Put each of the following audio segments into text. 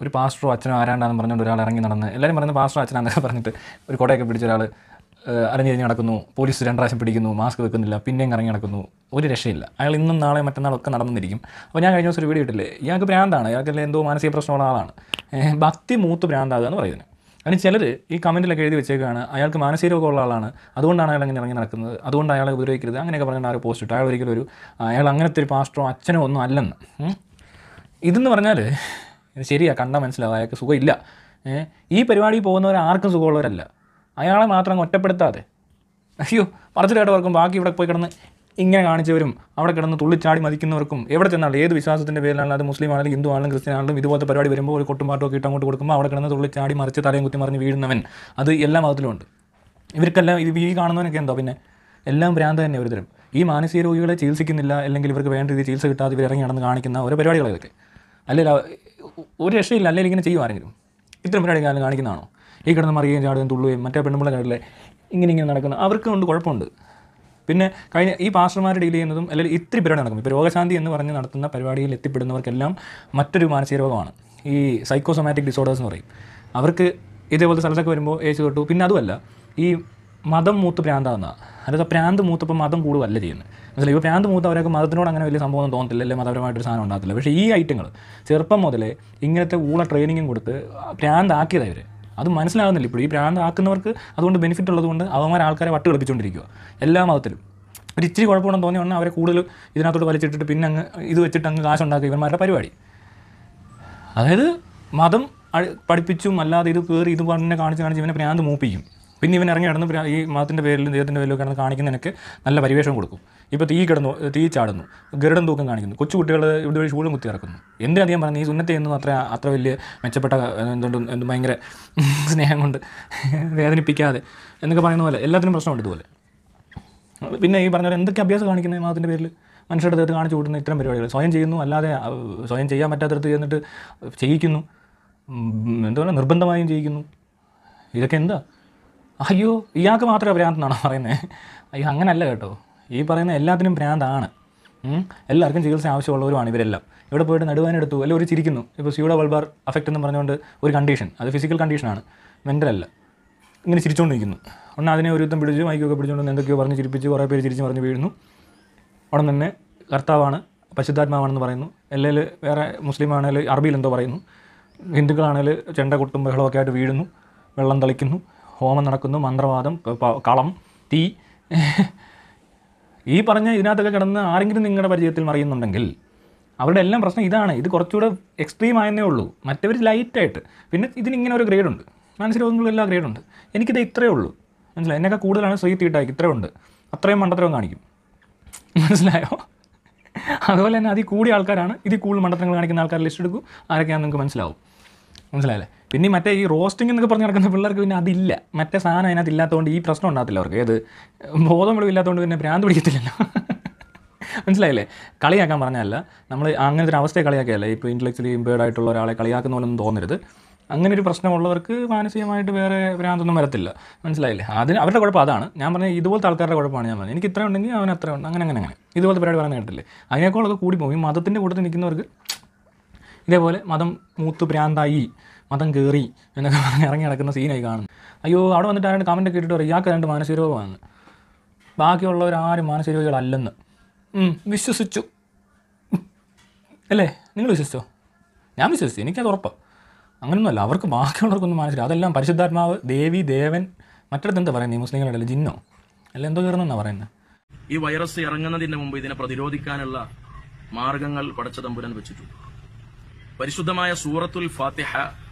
ഒരു പാസ്റ്ററോ അച്ഛനോ ആരാണ്ടാന്ന് പറഞ്ഞുകൊണ്ട് ഒരാൾ ഇറങ്ങി നടന്ന് എല്ലാവരും പറയുന്നത് പാസ്റ്ററോ അച്ഛനാന്നൊക്കെ പറഞ്ഞിട്ട് ഒരു കൊടയൊക്കെ പിടിച്ച ഒരാൾ അരഞ്ഞിരിഞ്ഞ് നടക്കുന്നു പോലീസ് രണ്ട് പ്രാവശ്യം പിടിക്കുന്നു മാസ്ക് വെക്കുന്നില്ല പിന്നെയും ഇറങ്ങി നടക്കുന്നു ഒരു രക്ഷയില്ല അയാൾ ഇന്നും നാളെ മറ്റന്നാളൊക്കെ നടന്നിരിക്കും അപ്പോൾ ഞാൻ കഴിഞ്ഞ ദിവസം ഒരു വീഡിയോ ഇട്ടില്ലേ ഇയാൾക്ക് ഭ്രാന്താണ് ഇയാൾക്ക് എന്തോ മാനസിക പ്രശ്നമുള്ള ആളാണ് ഏഹ് ഭക്തി മൂത്ത് ഭ്രാന്താകുക എന്ന് പറയുന്നത് അതിന് ചിലർ ഈ കമൻറ്റിലൊക്കെ എഴുതി വെച്ചേക്കാണ് അയാൾക്ക് മാനസിക രോഗമുള്ള ആളാണ് അതുകൊണ്ടാണ് അയാൾ അങ്ങനെ ഇറങ്ങി നടക്കുന്നത് അതുകൊണ്ട് അയാളെ ഉപദ്രവിക്കരുത് അങ്ങനെയൊക്കെ പറഞ്ഞിട്ട് ആരോ പോസ്റ്റ് ഇട്ടു അയാൾ ഒരിക്കലും ഒരു അയാൾ അങ്ങനത്തെ ഒരു പാസ്റ്ററോ അച്ഛനോ ഒന്നും അല്ലെന്ന് ഉം. ഇതെന്ന് പറഞ്ഞാൽ ഇത് ശരിയാ കണ്ടാൽ മനസ്സിലാവും അയാൾക്ക് സുഖമില്ല ഏ ഈ പരിപാടി പോകുന്നവർ ആർക്കും സുഖമുള്ളവരല്ല അയാളെ മാത്രം അങ്ങ് ഒറ്റപ്പെടുത്താതെ അയ്യോ പറച്ചിൽ കേട്ടവർക്കും ബാക്കി ഇവിടെ പോയി കിടന്ന് ഇങ്ങനെ കാണിച്ചവരും അവിടെ കിടന്ന് തുള്ളിച്ചാടി മതിക്കുന്നവർക്കും എവിടെ ചെന്നാലും ഏത് വിശ്വാസത്തിൻ്റെ പേരിലാണെങ്കിലും അത് മുസ്ലിം ആണെങ്കിലും ഹിന്ദു ആണെങ്കിലും ക്രിസ്ത്യൻ ആണെങ്കിലും ഇതുപോലത്തെ പരിപാടി വരുമ്പോൾ ഒരു കൊട്ടും പാട്ടും ഒക്കെ ഇട്ട് അങ്ങോട്ട് കൊടുക്കുമ്പോൾ അവിടെ കിടന്ന് തുള്ളിച്ചാടി മറിച്ച് തലയും കുത്തി മറിഞ്ഞ് വീഴുന്നവൻ അത് എല്ലാ മതത്തിലും ഉണ്ട് ഇവർക്കെല്ലാം ഇത് ഈ കാണുന്നവനൊക്കെ എന്തോ പിന്നെ എല്ലാം ഭ്രാന്ത് തന്നെ ഒരു തരം ഈ മാനസിക രോഗികളെ ചികിത്സിക്കുന്നില്ല അല്ലെങ്കിൽ ഇവർക്ക് വേണ്ട രീതിയിൽ ചികിത്സ കിട്ടാതെ ഇവർ ഇറങ്ങി നടന്ന് കാണിക്കുന്ന ഓരോ പരിപാടികളാണ് ഇതൊക്കെ അല്ലെങ്കിൽ അവ- ഒരു രക്ഷയില്ല അല്ലെങ്കിൽ ഇങ്ങനെ ചെയ്യും ആരെങ്കിലും ഇത്തരം പരിപാടി കാലം കാണിക്കുന്നതാണോ ഈ കിടന്ന് മറിയുകയും ചാടുകയും തുള്ളുകയും മറ്റേ പെണ്ണുമ്പിള്ള കണ്ടില്ലേ ഇങ്ങനെ ഇങ്ങനെ നടക്കുന്ന അവർക്ക് കൊണ്ട് കുഴപ്പമുണ്ട് പിന്നെ കഴിഞ്ഞ ഈ പാസ്റ്റർമാർ ഡീൽ ചെയ്യുന്നതും അല്ലെങ്കിൽ ഇത്തിരി പരിപാടി നടക്കും ഇപ്പോൾ രോഗശാന്തി എന്ന് പറഞ്ഞ് നടത്തുന്ന പരിപാടിയിൽ എത്തിപ്പെടുന്നവർക്കെല്ലാം മറ്റൊരു മാനസിക രോഗമാണ് ഈ സൈക്കോസൊമാറ്റിക് ഡിസോർഡേഴ്സ് എന്ന് പറയും അവർക്ക് ഇതേപോലത്തെ സ്ഥലത്തൊക്കെ വരുമ്പോൾ ഏച്ചു തൊട്ടു പിന്നെ അതുമല്ല ഈ മതം മൂത്ത് പ്രാന്താകുന്ന അതായത് പ്രാന്ത് മൂത്തപ്പോൾ മതം കൂടുകയല്ല ചെയ്യുന്നത് മനസ്സിലായി ഇപ്പോൾ പ്രാന്ത് മൂത്ത് അവരൊക്കെ മതത്തിനോട് അങ്ങനെ വലിയ സംഭവം ഒന്നും തോന്നത്തില്ല അല്ലെങ്കിൽ മതപരമായിട്ടൊരു സാധനം ഉണ്ടാകത്തില്ല പക്ഷേ ഈ ഐറ്റങ്ങൾ ചെറുപ്പം മുതലേ ഇങ്ങനത്തെ ഊള ട്രെയിനിങ്ങും കൊടുത്ത് പ്രാന്താക്കിയതാണ് ഇവർ അത് മനസ്സിലാകുന്നില്ല ഇപ്പോൾ ഈ പ്രാന്ത് ആക്കുന്നവർക്ക് അതുകൊണ്ട് ബെനിഫിറ്റ് ഉള്ളതുകൊണ്ട് അവന്മാർ ആൾക്കാരെ വട്ട് കളിപ്പിച്ചുകൊണ്ടിരിക്കുക എല്ലാ മതത്തിലും ഒരു ഇച്ചിരി കുഴപ്പമുണ്ടെന്ന് തോന്നിയാണ് അവരെ കൂടുതൽ ഇതിനകത്തോട്ട് വലിച്ചിട്ടിട്ട് പിന്നെ അങ്ങ് ഇത് വെച്ചിട്ട് അങ്ങ് കാശുണ്ടാക്കുക ഇവന്മാരുടെ പരിപാടി അതായത് മതം അഴി- പഠിപ്പിച്ചും അല്ലാതെ ഇത് കയറി ഇത് പറഞ്ഞ് കാണിച്ച് കാണിച്ച് ഇവനെ ഭ്രാന്ത് മൂപ്പിക്കും പിന്നെ ഇവൻ ഇറങ്ങി കിടന്ന് ഭ്രാ- ഈ മതത്തിൻ്റെ പേരിലും ദൈവത്തിൻ്റെ പേരിലും കിടന്ന് കാണിക്കുന്നതിനൊക്കെ നല്ല പരിവേഷം കൊടുക്കും ഇപ്പോൾ തീ കിടന്നു തീ ചാടുന്നു ഗരുഡൻ തൂക്കം കാണിക്കുന്നു കൊച്ചുകുട്ടികൾ ഇവിടെ വഴി ഷൂളും കുത്തി ഇറക്കുന്നു എന്തിനധികം പറഞ്ഞു ഈ സുന്നത്തെ ഒന്നും അത്ര അത്ര വലിയ മെച്ചപ്പെട്ട എന്തുകൊണ്ട് എന്ത് ഭയങ്കര സ്നേഹം കൊണ്ട് വേദനിപ്പിക്കാതെ എന്നൊക്കെ പറയുന്ന പോലെ എല്ലാത്തിനും പ്രശ്നമുണ്ട് ഇതുപോലെ പിന്നെ ഈ പറഞ്ഞ പോലെ എന്തൊക്കെ അഭ്യാസം കാണിക്കുന്നത് മതത്തിൻ്റെ പേരിൽ മനുഷ്യരുടെ അടുത്ത് കാണിച്ചു കൂട്ടുന്ന ഇത്തരം പരിപാടികൾ സ്വയം ചെയ്യുന്നു അല്ലാതെ അഹ്, സ്വയം ചെയ്യാൻ പറ്റാത്തടത്ത് ചെന്നിട്ട് ചെയ്യിക്കുന്നു ഉം, എന്താ പറയുക നിർബന്ധമായും ചെയ്യിക്കുന്നു ഇതൊക്കെ എന്താ അയ്യോ ഇയാൾക്ക് മാത്രമേ ഭ്രാന്തെന്നാണോ പറയുന്നത് അയ്യോ അങ്ങനല്ല കേട്ടോ ഈ പറയുന്ന എല്ലാത്തിനും ഭ്രാന്താണ് ഉം. എല്ലാവർക്കും ചികിത്സ ആവശ്യമുള്ളവരുമാണ് ഇവരെല്ലാം ഇവിടെ പോയിട്ട് നടുവാനെടുത്തു അല്ലെങ്കിൽ ഒരു ചിരിക്കുന്നു ഇപ്പോൾ സ്യൂഡോ വൾബാർ അഫക്റ്റ് എന്ന് പറഞ്ഞുകൊണ്ട് ഒരു കണ്ടീഷൻ അത് ഫിസിക്കൽ കണ്ടീഷനാണ് മെൻ്റൽ അല്ല ഇങ്ങനെ ചിരിച്ചുകൊണ്ടിരിക്കുന്നു ഒന്ന് അതിനെ ഒരു യുദ്ധം പിടിച്ച് മൈക്കൊക്കെ പിടിച്ചുകൊണ്ട് എന്തൊക്കെയോ പറഞ്ഞ് ചിരിപ്പിച്ച് കുറേ പേര് ചിരിച്ച് പറഞ്ഞ് വീഴുന്നു ഉടൻ തന്നെ കർത്താവാണ് പശുദ്ധാത്മാവാണെന്ന് പറയുന്നു അല്ലെങ്കിൽ വേറെ മുസ്ലിം ആണെങ്കിൽ അറബിയിൽ എന്തോ പറയുന്നു ഹിന്ദുക്കളാണെങ്കിൽ ചെണ്ട കൊട്ടും ബഹളമൊക്കെ ആയിട്ട് വീഴുന്നു വെള്ളം തളിക്കുന്നു ഹോമം നടക്കുന്നു മന്ത്രവാദം പ- പ- കളം തീ ഈ പറഞ്ഞ ഇതിനകത്തൊക്കെ കിടന്ന് ആരെങ്കിലും നിങ്ങളുടെ പരിചയത്തിൽ മറിയുന്നുണ്ടെങ്കിൽ അവരുടെ എല്ലാം പ്രശ്നം ഇതാണ് ഇത് കുറച്ചുകൂടെ എക്സ്ട്രീം ആയെന്നേ ഉള്ളൂ മറ്റവർ ലൈറ്റായിട്ട് പിന്നെ ഇതിനിങ്ങനെ ഒരു ഗ്രേഡ് ഉണ്ട് മാനസിക രോഗങ്ങളിലെല്ലാം ഗ്രേഡ് ഉണ്ട് എനിക്കിത് ഇത്രയേ ഉള്ളൂ മനസ്സിലായി എന്നൊക്കെ കൂടുതലാണ് ശ്രീ തീട്ടാക്കി ഇത്രയും ഉണ്ട് അത്രയും മണ്ടത്തരവും കാണിക്കും മനസ്സിലായോ അതുപോലെ തന്നെ അതിൽ കൂടിയ ആൾക്കാരാണ് ഇതിൽ കൂടുതൽ മണ്ടത്തരങ്ങൾ കാണിക്കുന്ന ആൾക്കാർ ലിസ്റ്റ് എടുക്കും ആരൊക്കെയാണെന്ന് നിങ്ങൾക്ക് മനസ്സിലാവും മനസ്സിലായല്ലേ പിന്നെ ഈ മറ്റേ ഈ റോസ്റ്റിംഗ് എന്നൊക്കെ പറഞ്ഞ് നടക്കുന്ന പിള്ളേർക്ക് പിന്നെ അതില്ല മറ്റേ സാധനം അതിനകത്ത് ഇല്ലാത്തതുകൊണ്ട് ഈ പ്രശ്നം ഉണ്ടാകത്തില്ല അവർക്ക് ഏത് ബോധം വെളിവില്ലാത്തതുകൊണ്ട് പിന്നെ ഭ്രാന്ത് പിടിക്കത്തില്ലല്ലോ മനസ്സിലായില്ലേ കളിയാക്കാൻ പറഞ്ഞല്ല നമ്മൾ അങ്ങനത്തെ ഒരു അവസ്ഥയെ കളിയാക്കിയല്ല ഇപ്പോൾ ഇൻ്റലക്ച്വലി ഇമ്പേർഡ് ആയിട്ടുള്ള ഒരാളെ കളിയാക്കുന്ന പോലെ ഒന്നും തോന്നരുത് അങ്ങനെ ഒരു പ്രശ്നമുള്ളവർക്ക് മാനസികമായിട്ട് വേറെ ഭ്രാന്തൊന്നും വരത്തില്ല മനസ്സിലായില്ലേ അതിന് അവരുടെ കുഴപ്പം അതാണ് ഞാൻ പറഞ്ഞ ഇതുപോലത്തെ ആൾക്കാരുടെ കുഴപ്പമാണ് ഞാൻ പറഞ്ഞത് എനിക്ക് ഇത്ര ഉണ്ടെങ്കിൽ അവൻ അത്ര ഉണ്ട് അങ്ങനെ അങ്ങനെ അങ്ങനെ ഇതുപോലത്തെ പരിപാടി പറയുന്നത് കേട്ടില്ലേ അതിനേക്കാളൊക്കെ കൂടി പോകും ഈ മതത്തിൻ്റെ കൂട്ടത്തിൽ നിൽക്കുന്നവർക്ക് ഇതേപോലെ മതം മൂത്ത് ഭ്രാന്തായി മതം കയറി എന്നൊക്കെ പറഞ്ഞ് ഇറങ്ങി നടക്കുന്ന സീനായി കാണുന്നു അയ്യോ അവിടെ വന്നിട്ട് ആരുടെ കമൻ്റ് ഒക്കെ ഇട്ടിട്ട് പറയും ഇയാൾക്ക് രണ്ട് മാനസിക രോഗമാണ് ബാക്കിയുള്ളവരാരും മാനസിക രോഗികളല്ലെന്ന് ഉം, വിശ്വസിച്ചു അല്ലേ നിങ്ങൾ വിശ്വസിച്ചോ ഞാൻ വിശ്വസിച്ചു എനിക്കത് ഉറപ്പാണ് അങ്ങനൊന്നുമല്ല അവർക്ക് ബാക്കിയുള്ളവർക്കൊന്നും മാനസിക അതെല്ലാം പരിശുദ്ധാത്മാവ് ദേവി ദേവൻ മറ്റിടത്ത് എന്താ പറയുന്നത് ഈ മുസ്ലിങ്ങളുടെ ഇടയിൽ ജിന്നോ അല്ല എന്തോ കയറുന്നെന്നാണ് പറയുന്നത് ഈ വൈറസ് ഇറങ്ങുന്നതിന് മുമ്പ് ഇതിനെ പ്രതിരോധിക്കാനുള്ള മാർഗങ്ങൾ പടച്ച തമ്പുരാൻ വെച്ചിട്ടുണ്ട് പരിശുദ്ധമായ സൂറത്തുൽ ഫാത്തിഹ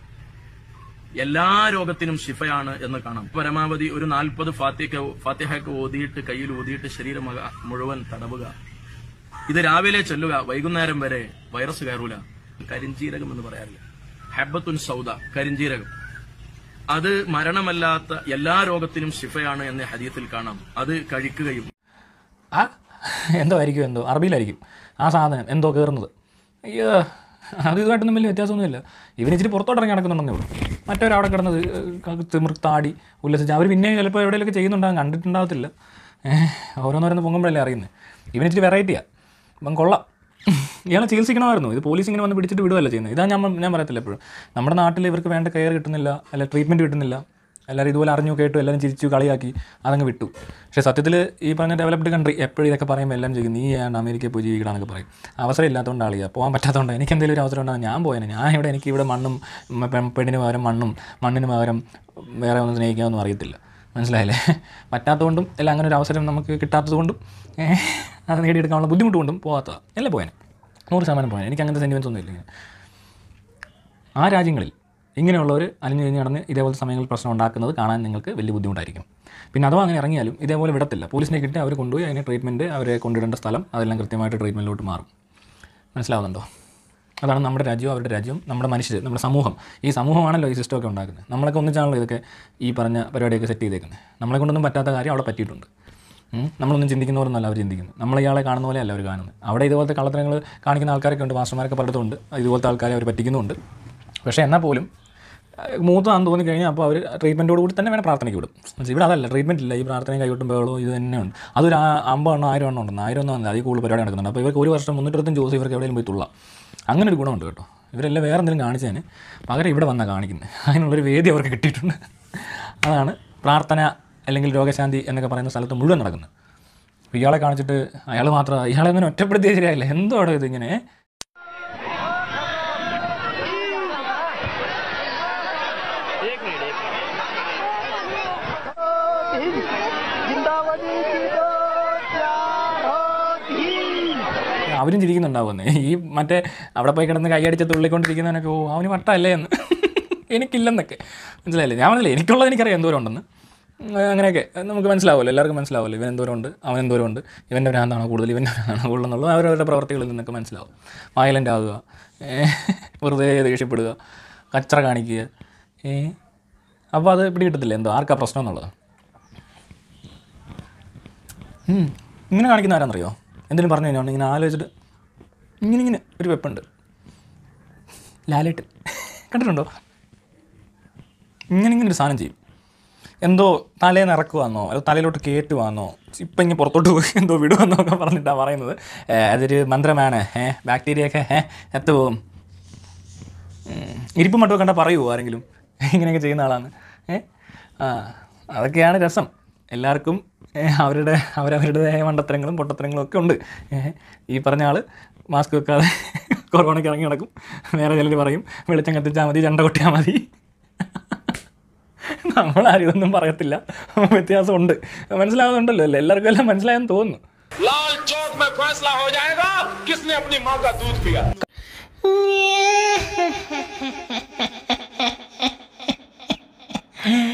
എല്ലാ രോഗത്തിനും ശിഫയാണ് എന്ന് കാണാം പരമാവധി ഒരു നാൽപ്പത് ഫാത്തിഹ ഫാത്തിഹക്ക് ഓതിയിട്ട് കയ്യിൽ ഊതിയിട്ട് ശരീരം മക- മുഴുവൻ തടവുക ഇത് രാവിലെ ചെല്ലുക വൈകുന്നേരം വരെ വൈറസ് കയറൂല കരിഞ്ചീരകം എന്ന് പറയാറില്ല ഹെബത്തുൻ സൗദ കരിഞ്ചീരകം അത് മരണമല്ലാത്ത എല്ലാ രോഗത്തിനും ശിഫയാണ് എന്ന് ഹദീത്തിൽ കാണാം അത് കഴിക്കുകയും ആ എന്തോ ആയിരിക്കും എന്തോ അറബിയിലായിരിക്കും ആ സാധനം എന്തോ കയറുന്നത് അയ്യോ അത് ഇതുമായിട്ടൊന്നും വലിയ വ്യത്യാസമൊന്നുമില്ല ഇവന് ഇച്ചിരി പുറത്തോട്ട് ഇറങ്ങി നടക്കുന്നുണ്ടെന്നേ ഉള്ളൂ മറ്റവരവിടെ കിടന്നത് തിമിർത്താടി ഉല്ലസിച്ച് അവർ പിന്നെ ചിലപ്പോൾ എവിടെയെങ്കിലൊക്കെ ചെയ്യുന്നുണ്ടാകും കണ്ടിട്ടുണ്ടാകത്തില്ല ഏഹ് ഓരോന്നോരോന്ന് പൊങ്ങുമ്പോഴല്ലേ അറിയുന്നത് ഇവന് ഇച്ചിരി വെറൈറ്റിയാണ് ഇപ്പം കൊള്ളാം ഇയാളെ ചികിത്സിക്കണമായിരുന്നു ഇത് പോലീസ് ഇങ്ങനെ വന്ന് പിടിച്ചിട്ട് വിടുകയല്ല ചെയ്യുന്നത് ഇതാ ഞാൻ ഞാൻ പറയത്തില്ല എപ്പോഴും നമ്മുടെ നാട്ടിൽ ഇവർക്ക് വേണ്ട കെയർ കിട്ടുന്നില്ല അല്ല ട്രീറ്റ്മെൻറ്റ് കിട്ടുന്നില്ല എല്ലാവരും ഇതുപോലെ അറിഞ്ഞു കേട്ടു എല്ലാവരും ചിരിച്ചു കളിയാക്കി അതങ്ങ് വിട്ടു പക്ഷേ സത്യത്തിൽ ഈ പറഞ്ഞ ഡെവലപ്ഡ് കൺട്രി എപ്പോഴും ഇതൊക്കെ പറയുമ്പോൾ എല്ലാം ചെയ്യും നീ ആണ് അമേരിക്കയിൽ പോയി ജീവിക്കണമെന്നൊക്കെ പറയും അവസരം ഇല്ലാത്തതുകൊണ്ട് ആളിയാ പോകാൻ പറ്റാത്തതുകൊണ്ട് എനിക്ക് എന്തെങ്കിലും ഒരു അവസരം ഉണ്ടാകും ഞാൻ പോയേനെ ഞാൻ ഇവിടെ എനിക്ക് ഇവിടെ മണ്ണും ഉം, പെ- പെണ്ണിന് പകരം മണ്ണും മണ്ണിന് പകരം വേറെ ഒന്നും സ്നേഹിക്കാമെന്നും അറിയത്തില്ല മനസ്സിലായില്ലേ പറ്റാത്തതുകൊണ്ടും അല്ല അങ്ങനെ ഒരു അവസരം നമുക്ക് കിട്ടാത്തതുകൊണ്ടും ഏഹ്, അത് നേടിയെടുക്കാനുള്ള ബുദ്ധിമുട്ട് കൊണ്ടും പോകാത്തതാണ് അല്ലേ പോയേനെ നൂറ് ശതമാനം പോയേനെ എനിക്ക് അങ്ങനത്തെ സെൻറ്റിമെൻസ് ഒന്നും ഇല്ല ഇങ്ങനെ ആ രാജ്യങ്ങളിൽ ഇങ്ങനെയുള്ളവർ അലിഞ്ഞു കഴിഞ്ഞ് നടന്ന് ഇതേപോലത്തെ സമയങ്ങളിൽ പ്രശ്നം ഉണ്ടാക്കുന്നത് കാണാൻ നിങ്ങൾക്ക് വലിയ ബുദ്ധിമുട്ടായിരിക്കും പിന്നെ അഥവാ അങ്ങനെ ഇറങ്ങിയാലും ഇതേപോലെ വിടത്തില്ല പോലീസിനെ കിട്ടി അവർ കൊണ്ടുപോയി അതിനെ ട്രീറ്റ്മെൻറ്റ് അവരെ കൊണ്ടിടേണ്ട സ്ഥലം അതെല്ലാം കൃത്യമായിട്ട് ട്രീറ്റ്മെൻറ്റിലോട്ട് മാറും മനസ്സിലാവുന്നുണ്ടോ അതാണ് നമ്മുടെ രാജ്യവും അവരുടെ രാജ്യവും നമ്മുടെ മനുഷ്യർ നമ്മുടെ സമൂഹം ഈ സമൂഹമാണല്ലോ ഈ സിസ്റ്റമൊക്കെ ഉണ്ടാക്കുന്നത് നമ്മളൊക്കെ ഒന്നിച്ചാണല്ലോ ഇതൊക്കെ ഈ പറഞ്ഞ പരിപാടിയൊക്കെ സെറ്റ് ചെയ്തേക്കുന്നത് നമ്മളെ കൊണ്ടൊന്നും പറ്റാത്ത കാര്യം അവിടെ പറ്റിയിട്ടുണ്ട് ഉം. നമ്മളൊന്നും ചിന്തിക്കുന്നവരൊന്നല്ല അവർ ചിന്തിക്കുന്നത് നമ്മൾ ഇയാളെ കാണുന്ന പോലെയല്ല അവർ കാണുന്നത് അവിടെ ഇതുപോലത്തെ കള്ളത്തരങ്ങൾ കാണിക്കുന്ന ആൾക്കാരൊക്കെ ഉണ്ട് മാസ്റ്റർമാരൊക്കെ പലയിടത്തുണ്ട് ഇതുപോലത്തെ ആൾക്കാരെ അവർ പറ്റിക്കുന്നുമുണ്ട് പക്ഷേ എന്നാൽ പോലും അഹ് മൂത്താന്ന് തോന്നി കഴിഞ്ഞാൽ അപ്പോൾ അവർ ട്രീറ്റ്മെൻറ്റോട് കൂടി തന്നെ വേണം പ്രാർത്ഥനയ്ക്ക് വിടും എന്നുവെച്ചാൽ ഇവിടെ അതല്ല ട്രീറ്റ്മെൻറ്റ് ഇല്ല ഈ പ്രാർത്ഥനയും കൈവിട്ടും ബഹളവും ഇത് തന്നെയുണ്ട് അതൊരു ആ- അമ്പത് എണ്ണം ആയിരം എണ്ണം ഉണ്ട് ആയിരം ഒന്നും അതിൽ കൂടുതൽ പരിപാടി നടക്കുന്നുണ്ട് അപ്പോൾ ഇവർക്ക് ഒരു വർഷം മുന്നൂറ്ററുപത്തഞ്ച് ദിവസം ഇവർക്ക് എവിടെയെങ്കിലും പോയി തുള്ളാം അങ്ങനെ ഒരു ഗുണമുണ്ട് കേട്ടോ ഇവരെല്ലാം വേറെ എന്തെങ്കിലും കാണിച്ചതിന് പകരം ഇവിടെ വന്നാൽ കാണിക്കുന്നത് അതിനുള്ളൊരു വേദി അവർക്ക് കിട്ടിയിട്ടുണ്ട് അതാണ് പ്രാർത്ഥന അല്ലെങ്കിൽ രോഗശാന്തി എന്നൊക്കെ പറയുന്ന സ്ഥലത്ത് മുഴുവൻ നടക്കുന്നത് അപ്പോൾ ഇയാളെ കാണിച്ചിട്ട് അയാൾ മാത്രം ഇയാളെ അങ്ങനെ ഒറ്റപ്പെടുത്തിയ ശരിയായില്ല എന്തോ അവിടെ ഇത് ഇങ്ങനെ അവരും ചിരിക്കുന്നുണ്ടാവുന്നേ ഈ മറ്റേ അവിടെ പോയി കിടന്ന് കൈയടിച്ച് തുള്ളിക്കൊണ്ടിരിക്കുന്നവനൊക്കെ ഓ അവന് വട്ടമല്ലേ എന്ന് എനിക്കില്ലെന്നൊക്കെ മനസ്സിലായില്ലേ ഞാൻ മനസ്സിലായി എനിക്കുള്ളത് എനിക്കറിയാം എന്തോരം ഉണ്ടെന്ന് ഉം, അങ്ങനെയൊക്കെ നമുക്ക് മനസ്സിലാവുമല്ലോ എല്ലാവർക്കും മനസ്സിലാവുമല്ലോ ഇവൻ എന്തോരം ഉണ്ട് അവൻ എന്തോരം ഉണ്ട് ഇവൻ്റെ ഭ്രാന്താണോ കൂടുതൽ ഇവൻ്റെ ഭ്രാന്താണോ കൂടുതൽ എന്നുള്ളത് അവരവരുടെ പ്രവർത്തികളിൽ നിന്നൊക്കെ മനസ്സിലാവും വയലൻ്റ് ആവുക ഏ, വെറുതെ ദേഷ്യപ്പെടുക കച്ചറ കാണിക്കുക ഏ അപ്പോൾ അത് പിടികിട്ടത്തില്ല എന്തോ ആർക്കാ പ്രശ്നം എന്നുള്ളത് ഉം. ഇങ്ങനെ കാണിക്കുന്ന ആരാന്നറിയോ എന്തെങ്കിലും പറഞ്ഞു കഴിഞ്ഞാൽ ഇങ്ങനെ ആലോചിച്ചിട്ട് ഇങ്ങനെ ഇങ്ങനെ ഒരു വെപ്പുണ്ട് ലാലേട്ട് കണ്ടിട്ടുണ്ടോ ഇങ്ങനെ ഇങ്ങനെ ഒരു സാധനം ചെയ്യും എന്തോ തലേന്ന് ഇറക്കുവാന്നോ അതോ തലയിലോട്ട് കയറ്റുവാന്നോ ഇപ്പം ഇങ്ങനെ പുറത്തോട്ട് പോയി എന്തോ വിടുവാന്നോ ഒക്കെ പറഞ്ഞിട്ടാണ് പറയുന്നത് ഏ, അതൊരു മന്ത്രമാണ് ഏ ബാക്ടീരിയ ഒക്കെ ഏ എത്തു പോകും ഉം. ഇരിപ്പ് മട്ടും കണ്ടാൽ പറയുമോ ആരെങ്കിലും ഇങ്ങനെയൊക്കെ ചെയ്യുന്ന ആളാണ് ഏ ആ അതൊക്കെയാണ് രസം എല്ലാവർക്കും ഏ, അവരുടെ അവരവരുടേതായ മണ്ടത്തരങ്ങളും പൊട്ടത്തരങ്ങളും ഒക്കെ ഉണ്ട് ഏ, ഈ പറഞ്ഞ ആൾ മാസ്ക് വെക്കാതെ കൊറോണയ്ക്ക് ഇറങ്ങി നടക്കും വേറെ ചിലർ പറയും വെളിച്ചം കത്തിച്ചാൽ മതി ചണ്ട കൊട്ടിയാൽ മതി നമ്മളാരും ഇതൊന്നും പറയത്തില്ല വ്യത്യാസമുണ്ട് മനസ്സിലാവുന്നുണ്ടല്ലോ അല്ലേ എല്ലാവർക്കും എല്ലാം മനസ്സിലായെന്ന് തോന്നുന്നു लाल चौक में फैसला हो जाएगा किसने अपनी माँ का दूध पिया Yeah.